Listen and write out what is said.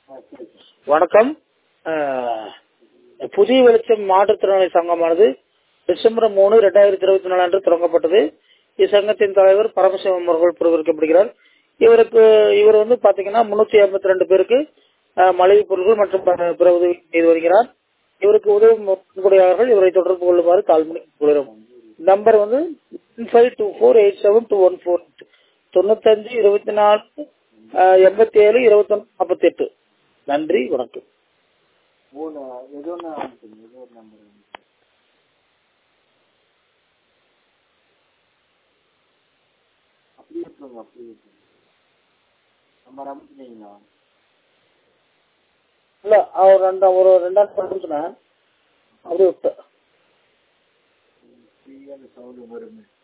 வணக்கம் அஹ், புதிய வெளிச்சம் மாற்றுத்திறனாளி சங்கமானது டிசம்பர் மூணு ரெண்டாயிரத்தி இருபத்தி நாலு அன்று தொடங்கப்பட்டது இச்சங்கத்தின் தலைவர் பரமசிவம் அவர்கள் புறவிற்கப்படுகிறார் இவருக்கு இவர் வந்து பாத்தீங்கன்னா முன்னூத்தி ஐம்பத்தி ரெண்டு பேருக்கு அஹ், மளிகை பொருட்கள் மற்றும் பிற- பிற உதவி செய்து வருகிறார் இவருக்கு உதவும் முன்கூடியவர்கள் இவரை தொடர்பு கொள்ளுமாறு தாழ்மணி கொள்கிறோம் நம்பர் வந்து five two four eight seven two one four தொண்ணூத்தஞ்சு இருபத்தி நாலு எண்பத்தி ஏழு இருபத்தொன்னு நாற்பத்தி எட்டு நன்றி வணக்கம் மூணு எது ஒன்று அனுப்புங்க ஏதோ ஒரு நம்பர் அப்படியே விட்டுருங்க அப்படியே விட்டுருங்க நம்பர் அனுப்புனீங்களா இல்ல அவர் ரெண்டாம் ஒரு ரெண்டாம் சொன்னேன் அப்படியே விட்டேன் ஃப்ரீயாக சவுண்டு வருமே